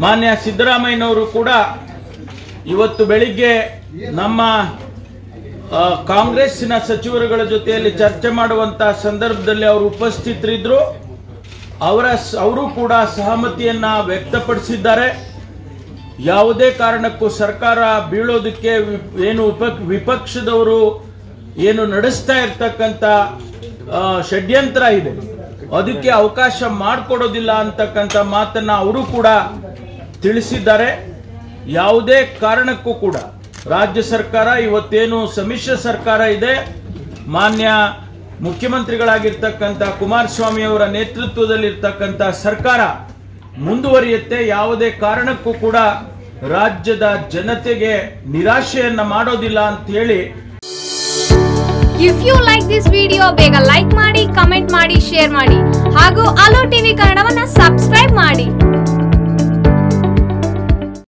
ಮಾನ್ಯ ಸಿದ್ದರಾಮಯ್ಯನವರು ಕೂಡ ಇವತ್ತು ಬೆಳಿಗ್ಗೆ ನಮ್ಮ ಆ, ಕಾಂಗ್ರೆಸ್ಸಿನ ಸಚಿವರುಗಳ ಜೊತೆಯಲ್ಲಿ ಚರ್ಚೆ ಮಾಡುವಂತ ಸಂದರ್ಭದಲ್ಲಿ ಅವರು ಉಪಸ್ಥಿತರಿದ್ರು ಅವರ ಅವರು ಕೂಡ ಸಹಮತಿಯನ್ನ ವ್ಯಕ್ತಪಡಿಸಿದ್ದಾರೆ ಯಾವುದೇ ಕಾರಣಕ್ಕೂ ಸರ್ಕಾರ ಬೀಳೋದಕ್ಕೆ ವಿ- ಏನು ಉಪ ವಿಪಕ್ಷದವರು ಏನು ನಡೆಸ್ತಾ ಇರ್ತಕ್ಕಂಥ ಆ, ಷಡ್ಯಂತ್ರ ಇದೆ ಅದಕ್ಕೆ ಅವಕಾಶ ಮಾಡಿಕೊಡೋದಿಲ್ಲ ಅಂತಕ್ಕಂಥ ಮಾತನ್ನ ಅವರು ಕೂಡ ತಿಳಿಸಿದ್ದಾರೆ ಯಾವುದೇ ಕಾರಣಕ್ಕೂ ಕೂಡ ರಾಜ್ಯ ಸರ್ಕಾರ ಇವತ್ತೇನು ಸಮ್ಮಿಶ್ರ ಸರ್ಕಾರ ಇದೆ ಮಾನ್ಯ ಮುಖ್ಯಮಂತ್ರಿಗಳಾಗಿರ್ತಕ್ಕಂಥ ಕುಮಾರಸ್ವಾಮಿ ಅವರ ನೇತೃತ್ವದಲ್ಲಿರ್ತಕ್ಕಂಥ ಸರ್ಕಾರ ಮುಂದುವರಿಯುತ್ತೆ ಯಾವುದೇ ಕಾರಣಕ್ಕೂ ಕೂಡ ರಾಜ್ಯದ ಜನತೆಗೆ ನಿರಾಶೆಯನ್ನ ಮಾಡೋದಿಲ್ಲ ಅಂತ ಹೇಳಿ if you like this video ಬೇಗ ಲೈಕ್ ಮಾಡಿ ಕಮೆಂಟ್ ಮಾಡಿ ಶೇರ್ ಮಾಡಿ ಹಾಗೂ ಅಲೋ ಟಿವಿ ಕನ್ನಡವನ್ನ ಸಬ್ಸ್ಕ್ರೈಬ್